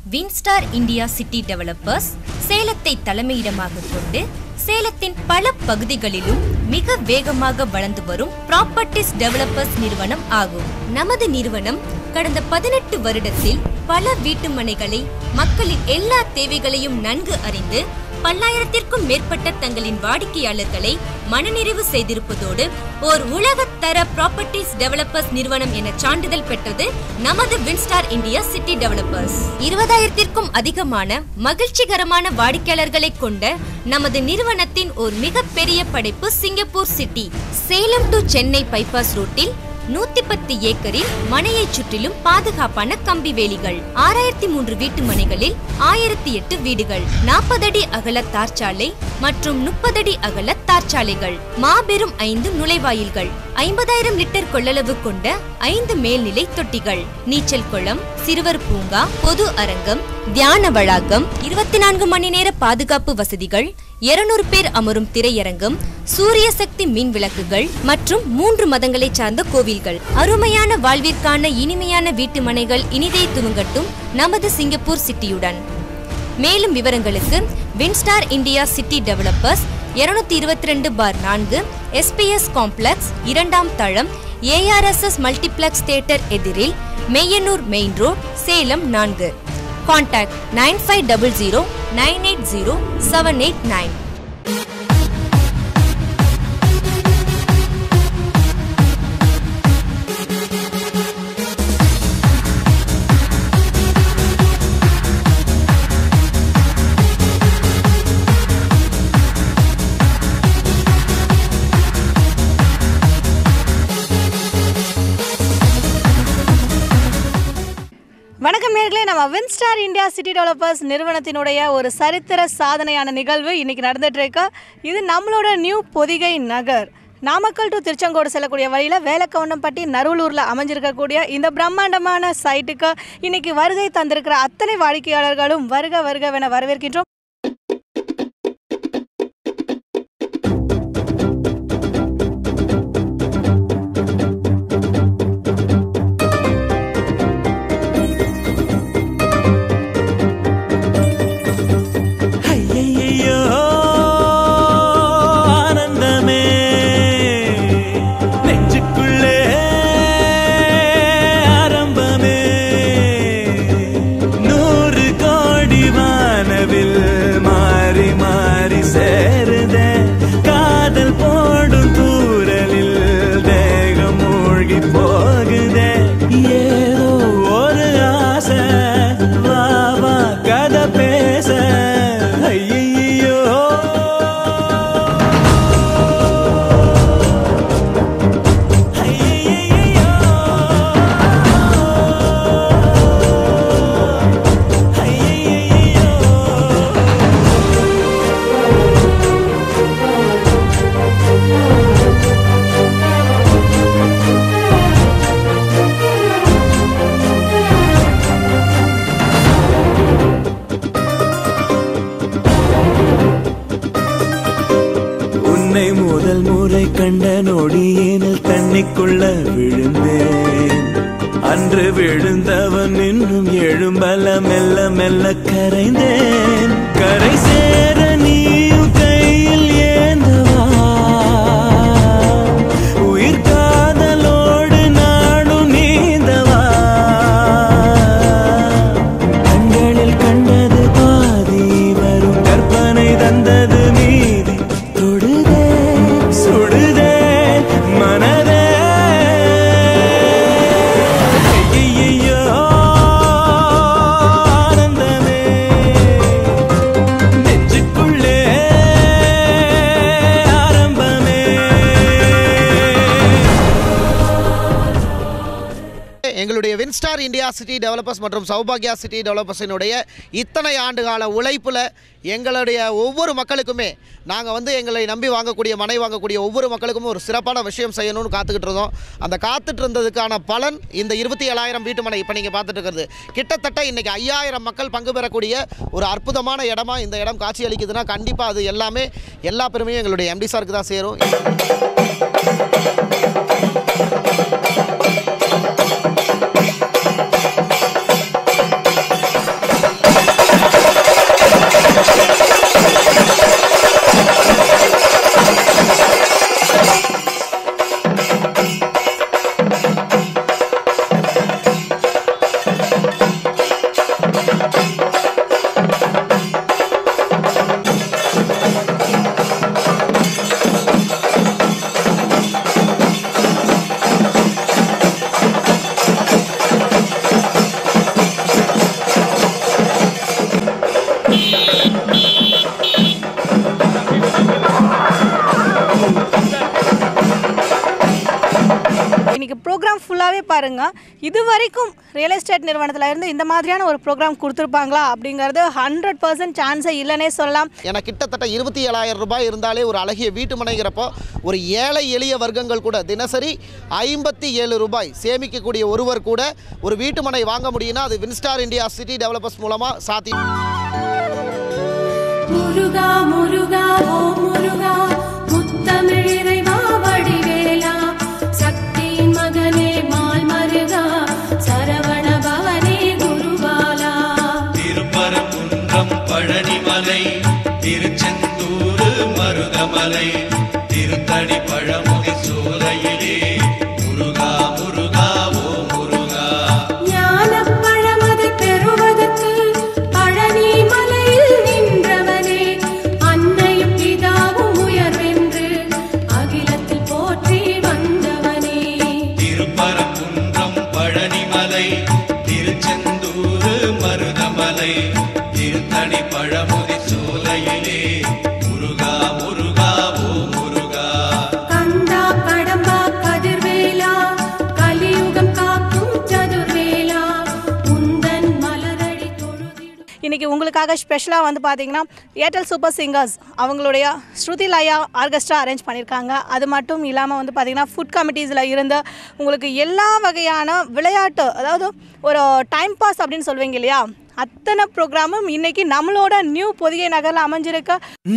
Winstar India city developers சேலத்தை தலைமையிடமாக கொண்டு சேலத்தின் பல பகுதிகளிலும் மிக வேகமாக வளர்ந்து வரும் ப்ராப்பர்ட்டிஸ் டெவலப்பர்ஸ் நிறுவனம் ஆகும் நமது நிறுவனம் கடந்த பதினெட்டு வருடத்தில் பல வீட்டு மனைகளை மக்களின் எல்லா தேவைகளையும் நன்கு அறிந்து பல்லாயிரத்திற்கும் மேற்பட்ட தங்களின் வாடிக்கையாளர்களை மனநிறைவு செய்திருப்பதோடு ஓர் உலகத்தர ப்ராப்பர்ட்டிஸ் டெவலப்பர்ஸ் நிறுவனம் என சான்றிதழ் பெற்றது நமது வின்ஸ்டார் இந்தியா சிட்டி டெவலப்பர்ஸ் இருபதாயிரத்திற்கும் அதிகமான மகிழ்ச்சிகரமான வாடிக்கையாளர்களை கொண்ட நமது நிறுவனத்தின் ஒரு மிகப்பெரிய படைப்பு Singapore city Salem to Chennai bypass ரூட்டில் நூத்தி பத்து ஏக்கரில் மனையை சுற்றிலும் பாதுகாப்பான கம்பி வேலிகள் ஆறாயிரத்தி மூன்று வீட்டு மனைகளில் ஆயிரத்தி எட்டு வீடுகள் நாற்பது அடி அகல தார்ச்சாலை மற்றும் முப்பது அடி அகல தார்ச்சாலைகள் மாபெரும் ஐந்து நுழைவாயில்கள் ஐம்பதாயிரம் லிட்டர் கொள்ளளவு கொண்ட ஐந்து மேல்நிலை தொட்டிகள் நீச்சல் குளம் சிறுவர் பூங்கா பொது அரங்கம் தியான வளாகம் இருபத்தி நான்கு மணி நேர பாதுகாப்பு வசதிகள் 200 பேர் அமரும் திரையரங்கம் சூரிய சக்தி மின் விளக்குகள் மற்றும் மூன்று மதங்களை சார்ந்த கோவில்கள் அருமையான வாழ்விற்கான இனிமையான வீட்டு மனைகள் இனிதை துவங்கட்டும் நமது சிங்கப்பூர் சிட்டியுடன் மேலும் விவரங்களுக்கு வின்ஸ்டார் இந்தியா சிட்டி டெவலப்பர்ஸ் இருநூத்தி இருபத்தி ரெண்டு பார் நான்கு எஸ்பிஎஸ் காம்ப்ளெக்ஸ் இரண்டாம் தளம் ஏஆர்எஸ்எஸ் மல்டிப்ளெக்ஸ் தியேட்டர் எதிரில் மெய்யனூர் மெயின் ரோட் சேலம் நான்கு contact nine five double zero nine eight zero seven eight nine வணக்கம் நேர்களே நம்ம வின்ஸ்டார் இந்தியா சிட்டி டெவலப்பர்ஸ் நிறுவனத்தினுடைய ஒரு சரித்திர சாதனையான நிகழ்வு இன்னைக்கு நடந்துட்டு இருக்கு இது நம்மளோட நியூ பொதிகை நகர் நாமக்கல் டு திருச்செங்கோடு செல்லக்கூடிய வழியில் வேலக்கவுண்டம்பட்டி நருவலூரில் அமைஞ்சிருக்கக்கூடிய இந்த பிரம்மாண்டமான சைட்டுக்கு இன்னைக்கு வருகை தந்திருக்கிற அத்தனை வாடிக்கையாளர்களும் வருக வருகவென வரவேற்கின்றோம் ஐயையையோ, ஆனந்தமே நெஞ்சுக்குள்ளே ஆரம்பமே நூறு கோடி வானவில் மாறி மாறி சேருதே காதல் போடும் தூரலில் தேகம் மூழ்கி போகுதே ஏதோ ஒரு ஆசை வா வா கதை பேச ஐயையோ ஐயையையோ. ஐயையையோ. உன்னை முதல் முறை கண்ட நொடியேனில் தண்ணிக்குள்ள விழுந்தேன் அன்று விழுந்தவன் இன்னும் எழும்பல மெல்ல மெல்ல கரைந்தேன் கரை சேர நீயும் கையில் ஏந்தவா உயிர் காதலோடு நாடும் நீந்தவா கண்களில் கண்டது பாதி வரும் கற்பனை தந்தது மீதி தொடுதே சுடுதே மனதே ஐயையையோ, ஆனந்தமே நெஞ்சுக்குள்ளே ஆரம்பமே எங்களுடைய வின்ஸ்டார் இந்தியா சிட்டி டெவலப்பர்ஸ் மற்றும் சௌபாகியா சிட்டி டெவலப்பர்ஸினுடைய இத்தனை ஆண்டுகால உழைப்பில் எங்களுடைய ஒவ்வொரு மக்களுக்குமே நாங்கள் வந்து எங்களை நம்பி வாங்கக்கூடிய மனை வாங்கக்கூடிய ஒவ்வொரு மக்களுக்கும் ஒரு சிறப்பான விஷயம் செய்யணும்னு காத்துக்கிட்டு இருந்தோம் அந்த காத்துட்டு இருந்ததுக்கான பலன் இந்த இருபத்தி ஏழாயிரம் வீட்டு மனை இப்போ நீங்கள் பார்த்துட்டு இருக்கிறது கிட்டத்தட்ட இன்றைக்கி ஐயாயிரம் மக்கள் பங்கு பெறக்கூடிய ஒரு அற்புதமான இடமா இந்த இடம் காட்சி அளிக்குதுன்னா கண்டிப்பாக அது எல்லாமே எல்லா பெருமையும் எங்களுடைய எம்டி சாருக்கு தான் சேரும் பாருங்க இது வரைக்கும் ரியல் எஸ்டேட் நிறுவனத்தில் இருந்து இந்த மாதிரியான ஒரு ப்ரோக்ராம் கொடுத்துருப்பாங்களா அப்படிங்கிறது ஹண்ட்ரட் பர்சன்ட் சான்ஸே இல்லைன்னே சொல்லலாம் ஏன்னா கிட்டத்தட்ட இருபத்தி ஏழாயிரம் ரூபாய் இருந்தாலே ஒரு அழகிய வீட்டு மனைங்கிறப்போ ஒரு ஏழை எளிய வர்க்கங்கள் கூட தினசரி ஐம்பத்தி ஏழு ரூபாய் சேமிக்கக்கூடிய ஒருவர் கூட ஒரு வீட்டு மனை வாங்க முடியும்னா அது வின்ஸ்டார் இந்தியா சிட்டி டெவலப்பர்ஸ் மூலமாக சாத்தியம் முருகா முருகா ஓ முருகா முத்தமிழ் இறைவா வடிவேலா சக்தியின் மகனே மால் மருகா சரவண பவனே குருபாலா திருப்பரங்குன்றம் பழனிமலை திருச்செந்தூரு மருதமலை திருத்தணி பழமுதி சோலையிலே முருகா முருகா ஓ முருகா ஞானப் பழமதை பெறுவதற்கு பழனி மலையில் நின்றவனே அன்னையும் பிதாவும் உயர்வென்று அகிலத்தில் போற்றி வந்தவனே திருப்பரங்குன்றம் பழனிமலை திருச்செந்தூரு மருதமலை திருத்தணி பழமுதி சோலையிலே முருகா முருகா ஓ முருகா கந்தா கடம்பா கதிர்வேலா கலியுகம் காக்கும் சதுர்வேலா உந்தன் மலரடி தொழுதிடும் இன்னைக்கு உங்களுக்காக ஸ்பெஷலாக வந்து பார்த்தீங்கன்னா ஏர்டெல் சூப்பர் சிங்கர்ஸ் அவங்களுடைய ஸ்ருதி லயா ஆர்கெஸ்ட்ரா அரேஞ்ச் பண்ணியிருக்காங்க அது மட்டும் இல்லாமல் வந்து பார்த்தீங்கன்னா ஃபுட் கமிட்டிஸில் இருந்து உங்களுக்கு எல்லா வகையான விளையாட்டு அதாவது ஒரு டைம் பாஸ் அப்படின்னு சொல்லுவீங்க இல்லையா அத்தனை ப்ரோக்ராமும் இன்னைக்கு நம்மளோட நியூ பொதிகை நகரில் அமைஞ்சிருக்க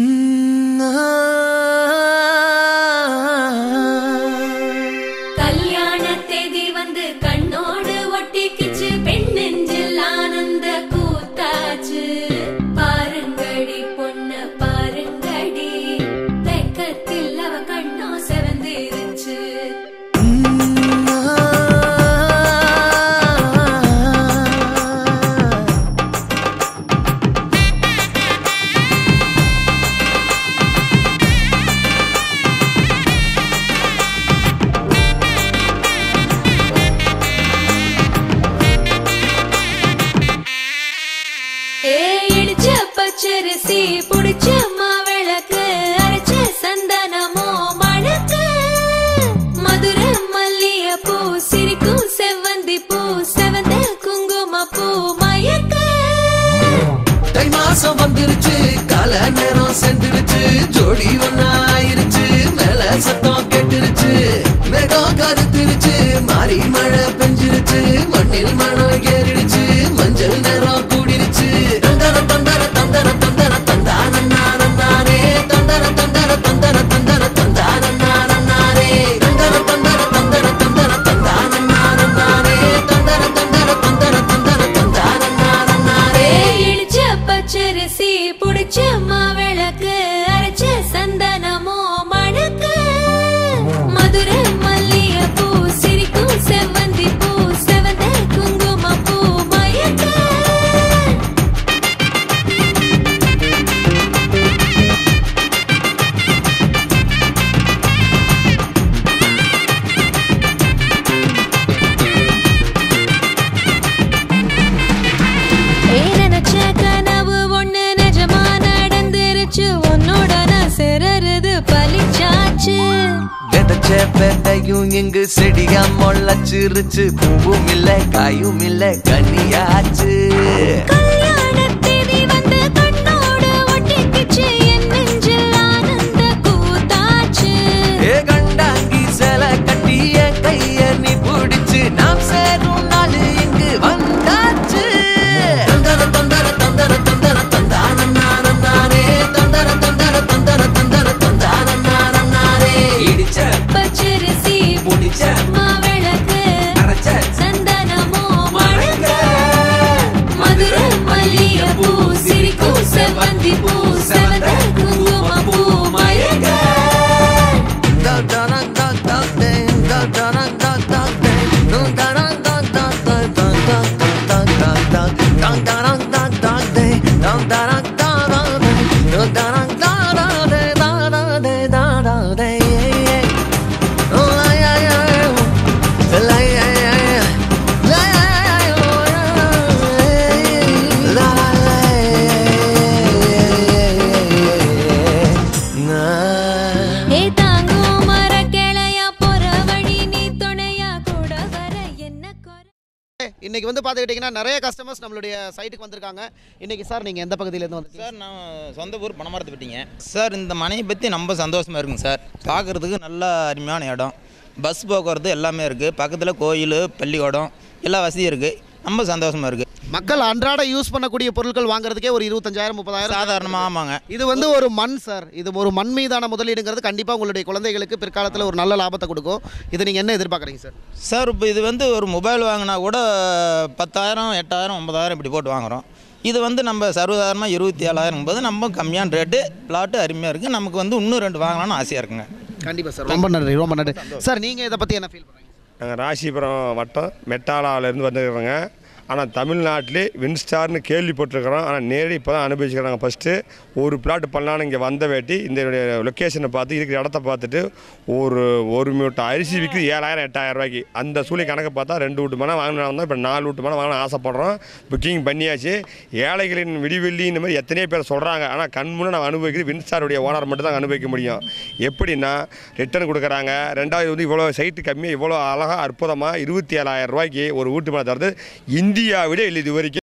கல்யாண தேதி வந்து கண்ணோடு ஒட்டிக்கிச்சு பெண் நெஞ்சில் ஆனந்த கூத்தாச்சு பாருங்கடி பொண்ண பாருங்கடி வெக்கத்தில் அவ கண்ணோ செவந்திருச்சு ஏ இடிச்ச பச்சரிசி புடிச்ச மாவிளக்கு அரைச்ச சந்தனமோ மணக்கு மதுர மல்லிய பூ சிரிக்கும் செவ்வந்தி பூ செவந்த குங்கும பூ மயக்க தை மாசம் வந்துருச்சு கால நேரம் சென்றுருச்சு ஜோடி ஒன்னாயிருச்சு மேல சத்தம் கெட்டுருச்சு மேகம் கருத்துருச்சு மாறி மழை பெஞ்சிருச்சு மண்ணில் மணம் ஏறிடுச்சு மஞ்சள் நேரம் கூடிருச்சு தந்தர தந்தர தந்தர தந்தர தந்தான நானே தந்தர தந்தர தந்தர தந்தர தந்தான நானே தந்தர தந்தர தந்தர தந்தர தந்தான நானே தந்தர தந்தர தந்தர தந்தர தந்தான நானே ஏ இடிச்ச பச்சரிசி புடிச்ச மாவிளக்கு அரைச்ச சந்தனமோ மணக்கு மதுர மல்லிய பூ சிரிக்கும் செவ்வந்தி பூ செவந்த குங்கும பூ மயக்க ஏய், நினைச்ச கனவு ஒண்ணு நிஜமா நடந்துருச்சு உன்னோட நான் சிறருது பலிச்சாச்சு விதைச்ச விதையும் இங்கு செடியா முளைச்சிருச்சு பூவும் இல்ல காயும் இல்ல கனியாச்சு கல்யாண தேதி வந்து கண்ணோடு ஒட்டிக்கிச்சு என் நெஞ்சில் ஆனந்த கூத்தாச்சு ஏ கண்டாங்கி சில கட்டிய கைய நீ பிடிச்சு நாம் சேரும் நாள் இங்கு வந்தாச்சு தந்தர தந்தர தந்தர தந்தர தந்தான நானம் நானே தந்தர தந்தர தந்தர தந்தர தந்தான நானம் நானே இடிச்ச பச்சரிசி புடிச்ச மாவிளக்கு அரைச்ச சந்தனமோ மணக்க மதுர மல்லிய பூ சிரிக்கும் செவ்வந்தி பூ செவந்த குங்கும பூ மயக்க ஏ தாங்கும் மரக்கிளையா போற வழி நீ துணையா கூட வர இன்னைக்கு வந்து பார்த்துக்கிட்டிங்கன்னா நிறைய கஸ்டமர்ஸ் நம்மளுடைய சைட்டுக்கு வந்திருக்காங்க இன்னைக்கு சார் நீங்கள் எந்த பகுதியிலேருந்து வந்து சார் நான் சொந்த ஊர் பணமரத்து விட்டீங்க சார் இந்த மனையை பற்றி ரொம்ப சந்தோஷமாக இருக்குங்க சார் பார்க்குறதுக்கு நல்ல அருமையான இடம் பஸ் போக்குவரத்து எல்லாமே இருக்குது பக்கத்தில் கோயில் பள்ளிக்கூடம் எல்லா வசதியும் இருக்குது ரொம்ப சந்தோஷமாக இருக்குது மக்கள் அன்றாட யூஸ் பண்ணக்கூடிய பொருட்கள் வாங்குறதுக்கே ஒரு இருபத்தஞ்சாயிரம் முப்பதாயிரம் சாதாரணமாக ஆமாங்க இது வந்து ஒரு மண் சார் இது ஒரு மண் மீதான முதலீடுங்கிறது கண்டிப்பாக உங்களுடைய குழந்தைகளுக்கு பிற்காலத்தில் ஒரு நல்ல லாபத்தை கொடுக்கும் இது நீங்கள் என்ன எதிர்பார்க்குறீங்க சார் சார் இப்போ இது வந்து ஒரு மொபைல் வாங்கினா கூட பத்தாயிரம் எட்டாயிரம் ஒன்பதாயிரம் இப்படி போட்டு வாங்குகிறோம் இது வந்து நம்ம சர்வசாதாரணமாக இருபத்தி ஏழாயிரம் போது நம்ம கம்மியான ரேட்டு பிளாட்டு அருமையாக இருக்குது நமக்கு வந்து இன்னும் ரெண்டு வாங்கலாம்னு ஆசையாக இருக்குங்க கண்டிப்பாக சார் ரொம்ப நன்றி ரொம்ப நன்றி சார் நீங்கள் இதை பற்றி என்ன ஃபீல் பண்ணுறீங்க நாங்கள் ராசிபுரம் வட்டம் மெட்டாலாவிலேருந்து வந்துருக்குறோங்க ஆனால் தமிழ்நாட்டிலே வின்ஸ்டார்னு கேள்விப்பட்டிருக்கிறோம் ஆனால் நேரடி இப்போ தான் அனுபவிச்சுக்கிறாங்க ஃபஸ்ட்டு ஒரு பிளாட் பண்ணலான்னு இங்கே வந்த வேட்டி இந்த லொக்கேஷனை பார்த்து இருக்கிற இடத்த பார்த்துட்டு ஒரு ஒரு மூட்டை அரிசி விற்கிது ஏழாயிரம் எட்டாயிரம் ரூபாய்க்கு அந்த சூழ்நிலை கணக்கு பார்த்தா ரெண்டு வீட்டு மனம் வாங்கினா இப்போ நாலு வீட்டு மனம் வாங்கணும் ஆசைப்படுறோம் புக்கிங் பண்ணியாச்சு ஏழைகளின் விடிவெள்ளி இந்த மாதிரி எத்தனையோ பேர் சொல்கிறாங்க ஆனால் கண் முன்னே நம்ம அனுபவிக்கிறது வின்ஸ்டாருடைய ஓனர் மட்டும் தான் அனுபவிக்க முடியும் எப்படின்னா ரிட்டர்ன் கொடுக்குறாங்க ரெண்டாவது வந்து இவ்வளோ சைட்டு கம்மியாக இவ்வளோ அழகாக அற்புதமாக இருபத்தி ஏழாயிரம் ரூபாய்க்கு ஒரு வீட்டு மனை தரது இந்தியாவிலே இல்லை இது வரைக்கும்